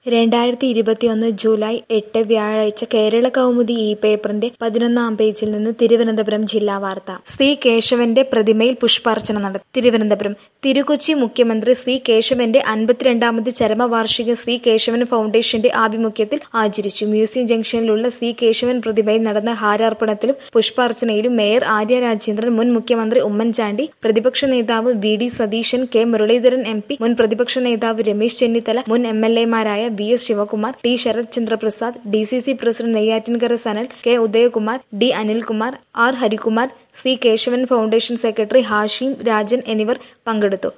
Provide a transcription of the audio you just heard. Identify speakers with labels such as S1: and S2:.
S1: രണ്ടായിരത്തി ഇരുപത്തിയൊന്ന് ജൂലൈ എട്ട് വ്യാഴാഴ്ച കേരള കൗമുദി ഈ പേപ്പറിന്റെ പതിനൊന്നാം പേജിൽ നിന്ന് തിരുവനന്തപുരം ജില്ലാ വാർത്ത സി കേശവന്റെ പ്രതിമയിൽ പുഷ്പാർച്ചന നടത്തി തിരുവനന്തപുരം തിരുക്കൊച്ചി മുഖ്യമന്ത്രി സി കേശവന്റെ അൻപത്തിരണ്ടാമത് ചരമവാർഷിക സി കേശവൻ ഫൗണ്ടേഷന്റെ ആഭിമുഖ്യത്തിൽ ആചരിച്ചു മ്യൂസിയം ജംഗ്ഷനിലുള്ള സി കേശവൻ പ്രതിമയിൽ നടന്ന ഹാരാർപ്പണത്തിലും പുഷ്പാർച്ചനയിലും മേയർ ആര്യ രാജേന്ദ്രൻ മുൻ മുഖ്യമന്ത്രി ഉമ്മൻചാണ്ടി പ്രതിപക്ഷ നേതാവ് V D Satheesan K Muraleedharan M P മുൻ പ്രതിപക്ഷ നേതാവ് രമേശ് ചെന്നിത്തല മുൻ എം എൽ എമാരായ V S Sivakumar T Sarath Chandraprasad D C C president Neyyattinkara Sanal K Udayakumar D Anilkumar R Harikumar C Kesavan foundation secretary Hashim Rajan എന്നിവർ പങ്കെടുത്തു